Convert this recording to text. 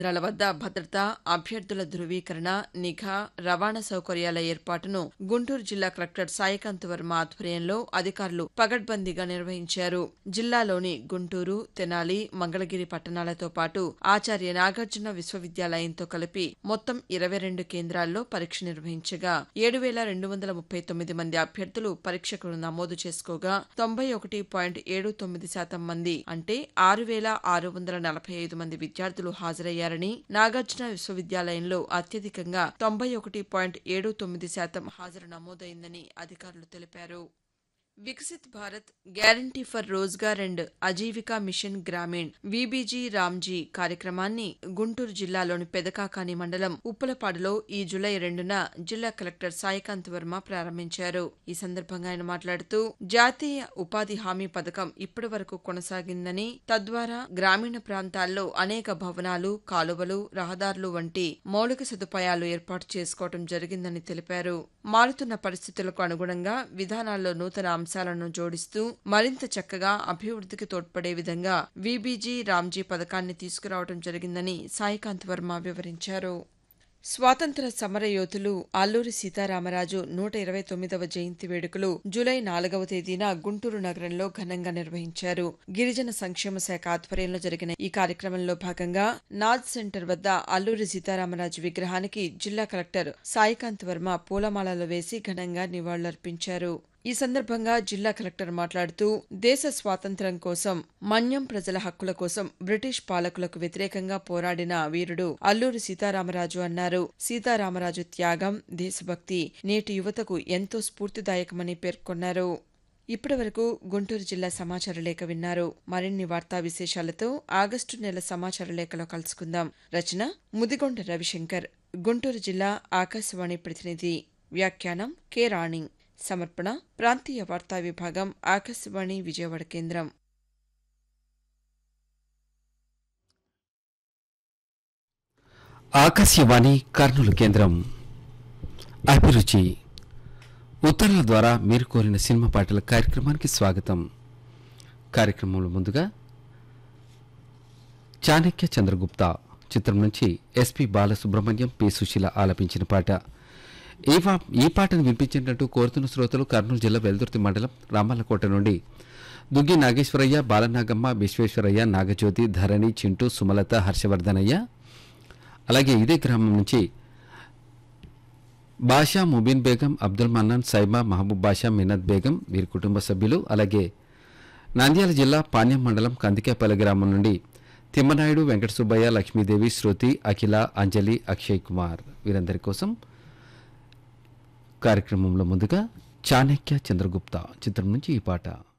కేంద్రాల వద్ద భద్రత అభ్యర్థుల ధృవీకరణ నిఘా రవాణా సౌకర్యాల ఏర్పాటును గుంటూరు జిల్లా కలెక్టర్ సాయికాంత్ వర్మ ఆధ్వర్యంలో అధికారులు పగడ్బందీగా నిర్వహించారు జిల్లాలోని గుంటూరు తెనాలి మంగళగిరి పట్టణాలతో పాటు ఆచార్య నాగార్జున విశ్వవిద్యాలయంతో కలిపి మొత్తం ఇరవై రెండు కేంద్రాల్లో పరీక్ష నిర్వహించగా ఏడు వేల రెండు వందల ముప్పై తొమ్మిది మంది అభ్యర్థులు పరీక్షకు నమోదు చేసుకోగా తొంభై ఒకటి పాయింట్ ఏడు తొమ్మిది శాతం మంది అంటే ఆరు వేల ఆరు వందల నలభై ఐదు మంది విద్యార్థులు హాజరయ్యారని నాగార్జున విశ్వవిద్యాలయంలో అత్యధికంగా తొంభై ఒకటి పాయింట్ ఏడు తొమ్మిది శాతం హాజరు నమోదైందని అధికారులు తెలిపారు Viksit Bharat guarantee for Rozgar and Ajeevika mission Gramin VBG Ramji కార్యక్రమాన్ని గుంటూరు జిల్లాలోని పెదకాకాని మండలం ఉప్పలపాడులో ఈ జులై రెండున జిల్లా కలెక్టర్ సాయికాంత్ వర్మ ప్రారంభించారు ఈ సందర్భంగా ఆయన మాట్లాడుతూ జాతీయ ఉపాధి హామీ పథకం ఇప్పటి వరకు కొనసాగిందని తద్వారా గ్రామీణ ప్రాంతాల్లో అనేక భవనాలు కాలువలు రహదారులు వంటి మౌలిక సదుపాయాలు ఏర్పాటు చేసుకోవడం జరిగిందని తెలిపారు మారుతున్న పరిస్థితులకు అనుగుణంగా విధానాల్లో నూతన అంశాలను జోడిస్తూ మరింత చక్కగా అభివృద్ధికి తోడ్పడే విధంగా వీబీజీ రామ్జీ పథకాన్ని తీసుకురావడం జరిగిందని సాయికాంత్ వర్మ వివరించారు స్వాతంత్ర సమర యోధులు అల్లూరి సీతారామరాజు నూట ఇరవై తొమ్మిదవ జయంతి వేడుకలు జూలై నాలుగవ తేదీన గుంటూరు నగరంలో ఘనంగా నిర్వహించారు గిరిజన సంక్షేమ శాఖ ఆధ్వర్యంలో జరిగిన ఈ కార్యక్రమంలో భాగంగా నాజ్ సెంటర్ వద్ద అల్లూరి సీతారామరాజు విగ్రహానికి జిల్లా కలెక్టర్ సాయికాంత్ వర్మ పూలమాలలు వేసి ఘనంగా నివాళులర్పించారు ఈ సందర్భంగా జిల్లా కలెక్టర్ మాట్లాడుతూ దేశ స్వాతంత్ర్యం కోసం మన్యం ప్రజల హక్కుల కోసం బ్రిటిష్ పాలకులకు వ్యతిరేకంగా పోరాడిన వీరుడు అల్లూరి సీతారామరాజు అన్నారు సీతారామరాజు త్యాగం దేశభక్తి నేటి యువతకు ఎంతో స్ఫూర్తిదాయకమని పేర్కొన్నారు ఇప్పటివరకు గుంటూరు జిల్లా సమాచార లేఖ విన్నారు మరిన్ని వార్తా విశేషాలతో ఆగస్టు నెల సమాచార లేఖలో కలుసుకుందాం రచన ముదిగొండ రవిశంకర్ గుంటూరు జిల్లా ఆకాశవాణి ప్రతినిధి వ్యాఖ్యానం కె రాణి సమర్పణ ప్రాంతీయ వార్తా విభాగం ఆకాశవాణి విజయవాడ కేంద్రం ఆకాశవాణి కర్నూలు కేంద్రం అభిరుచి ఉత్తరాల ద్వారా మీరు కోరిన సినిమా పాటల కార్యక్రమానికి స్వాగతం కార్యక్రమంలో ముందుగా చాణక్య చంద్రగుప్త చిత్రం నుంచి ఎస్పి బాలసుబ్రహ్మణ్యం పి సుశీల ఆలపించిన పాట ఈ పా- ఈ పాటను వినిపించినట్టు కోరుతున్న శ్రోతలు కర్నూలు జిల్లా వెల్దుర్తి మండలం రామల్లకోట నుండి దుగ్గి నాగేశ్వరయ్య బాలనాగమ్మ విశ్వేశ్వరయ్య నాగజ్యోతి ధరణి చింటూ సుమలత హర్షవర్ధనయ్య అలాగే ఇదే గ్రామం నుంచి బాషా ముబీన్ బేగం అబ్దుల్ మన్నాన్ సైమా మహబూబ్ బాషా మినత్ బేగం వీరి కుటుంబ సభ్యులు అలాగే నంద్యాల జిల్లా పాణ్యం మండలం కందికేపల్లి గ్రామం నుండి తిమ్మనాయుడు వెంకట సుబ్బయ్య లక్ష్మీదేవి శృతి అఖిల అంజలి అక్షయ్ కుమార్ వీరందరి కోసం కార్యక్రమంలో ముందుగా చాణక్య చంద్రగుప్త చిత్రం నుంచి ఈ పాట